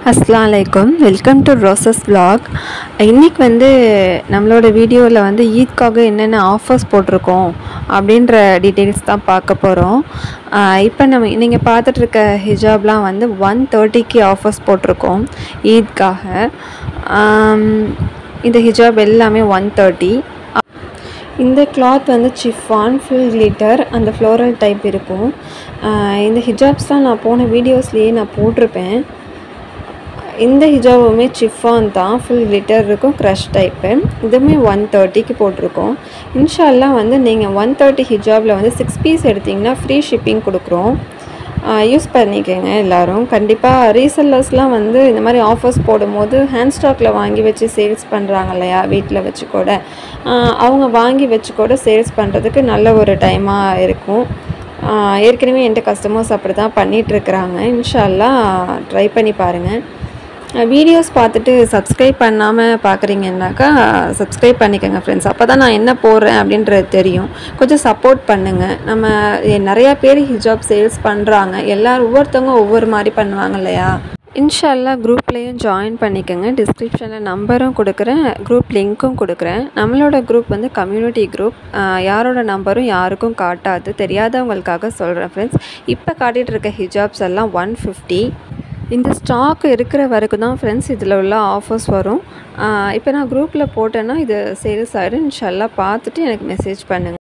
அஸ்லாம் வலைக்கம் welcome to roses vlog இன்றைக்கி வந்து நம்மளோட வீடியோவில் வந்து ஈத்காக என்னென்ன ஆஃபர்ஸ் போட்டிருக்கோம் அப்படின்ற டீட்டெயில்ஸ் தான் பார்க்க போகிறோம் இப்போ நம்ம நீங்கள் பார்த்துட்ருக்க ஹிஜாப்லாம் வந்து ஒன் தேர்ட்டிக்கு ஆஃபர்ஸ் போட்டிருக்கோம் ஈத்காக ஆம், இந்த ஹிஜாப் எல்லாமே ஒன் தேர்ட்டி இந்த கிளாத் வந்து சிஃபான் ஃபுல் கிளிட்டர் அந்த ஃப்ளோரல் டைப் இருக்கும் ஆஹ் இந்த ஹிஜாப்ஸ் தான் நான் போன வீடியோஸ்லேயே நான் போட்டிருப்பேன் இந்த ஹிஜாபுமே சிஃபான் தான் ஃபுல் கிளிட்டர் இருக்கும் க்ரஷ் டைப்பு இதுவுமே ஒன் தேர்ட்டிக்கு போட்டிருக்கோம் இன்ஷால்லா வந்து நீங்கள் ஒன் தேர்ட்டி ஹிஜாபில் வந்து சிக்ஸ் பீஸ் எடுத்திங்கன்னா ஃப்ரீ ஷிப்பிங் கொடுக்குறோம் யூஸ் பண்ணிக்கோங்க எல்லோரும் கண்டிப்பாக ரீசெல்லர்ஸ்லாம் வந்து இந்த மாதிரி ஆஃபர்ஸ் போடும்போது ஹேண்ட் ஸ்டாக்கில் வாங்கி வச்சு சேல்ஸ் பண்ணுறாங்க இல்லையா வீட்டில் வச்சு கூட ஆஹ் அவங்க வாங்கி வச்சு கூட சேல்ஸ் பண்ணுறதுக்கு நல்ல ஒரு டைமாக இருக்கும் ஆஹ் ஏற்கனவே என்கிட்ட கஸ்டமர்ஸ் அப்படி தான் பண்ணிகிட்ருக்குறாங்க இன்ஷால்லா ட்ரை பண்ணி பாருங்கள் வீடியோஸ் பார்த்துட்டு சப்ஸ்கிரைப் பண்ணாமல் பார்க்குறீங்கன்னாக்கா சப்ஸ்கிரைப் பண்ணிக்கோங்க ஃப்ரெண்ட்ஸ் அப்போ தான் நான் என்ன போடுறேன் அப்படின்றது தெரியும் கொஞ்சம் சப்போர்ட் பண்ணுங்கள் நம்ம எ- நிறையா பேர் ஹிஜாப் சேல்ஸ் பண்ணுறாங்க எல்லோரும் ஒவ்வொருத்தவங்க ஒவ்வொரு மாதிரி பண்ணுவாங்க இல்லையா இன்ஷால்லா குரூப்லேயும் ஜாயின் பண்ணிக்கோங்க டிஸ்கிரிப்ஷனில் நம்பரும் கொடுக்குறேன் குரூப் லிங்க்கும் கொடுக்குறேன் நம்மளோட குரூப் வந்து கம்யூனிட்டி குரூப் யாரோட நம்பரும் யாருக்கும் காட்டாது தெரியாதவங்களுக்காக சொல்கிறேன் ஃப்ரெண்ட்ஸ் இப்போ காட்டிகிட்டு இருக்க ஹிஜாப்ஸ் எல்லாம் ஒன் ஃபிஃப்டி இந்த ஸ்டாக் இருக்கிற வரைக்கும் தான் ஃப்ரெண்ட்ஸ் இதில் உள்ள ஆஃபர்ஸ் வரும் இப்போ நான் குரூப்பில் போட்டேன்னா இது சேல்ஸ் ஆகிடும் இன்ஷால்லா பார்த்துட்டு எனக்கு மெசேஜ் பண்ணுங்கள்